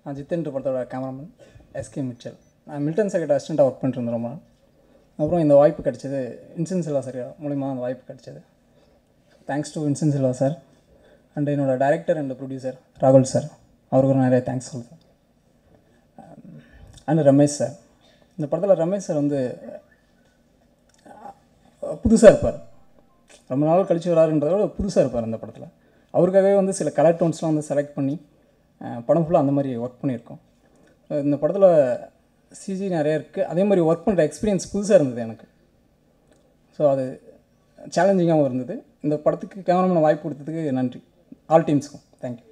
நான் ஜித்தன்ற படத்தோட கேமராமேன் எஸ்கே மிச்சல் நான் மில்டன் செகண்ட் அசிஸ்டண்ட்டாக ஒர்க் பண்ணிட்டு இருந்தேன் ரொம்ப நாள் அப்புறம் இந்த வாய்ப்பு கிடைச்சது இன்சன் சில்வா சார் மூலிமா அந்த வாய்ப்பு கிடைச்சது தேங்க்ஸ் டு இன்சன் சில்வா சார் அண்ட் என்னோட டைரக்டர் அண்ட் ப்ரொடியூசர் ராகுல் சார் அவருக்கு நிறைய தேங்க்ஸ் சொல்லுவேன் அண்ட் ரமேஷ் சார் இந்த படத்தில் ரமேஷ் சார் வந்து புதுசாக இருப்பார் ரொம்ப நாள் கழிச்சு வராருன்றத விட புதுசாக இருப்பார் அந்த படத்தில் அவருக்காகவே வந்து சில கலர் டோன்ஸ்லாம் வந்து செலக்ட் பண்ணி அஹ், படம் ஃபுல்லாக அந்த மாதிரி ஒர்க் பண்ணியிருக்கோம் அஹ் இந்த படத்தில் சிஜி நிறைய இருக்குது அதே மாதிரி ஒர்க் பண்ணுற எக்ஸ்பீரியன்ஸ் புதுசாக இருந்தது எனக்கு ஸோ அது சேலஞ்சிங்காகவும் இருந்தது இந்த படத்துக்கு கேமராமேன் வாய்ப்பு கொடுத்ததுக்கு நன்றி ஆல் டீம்ஸ்க்கும் தேங்க்யூ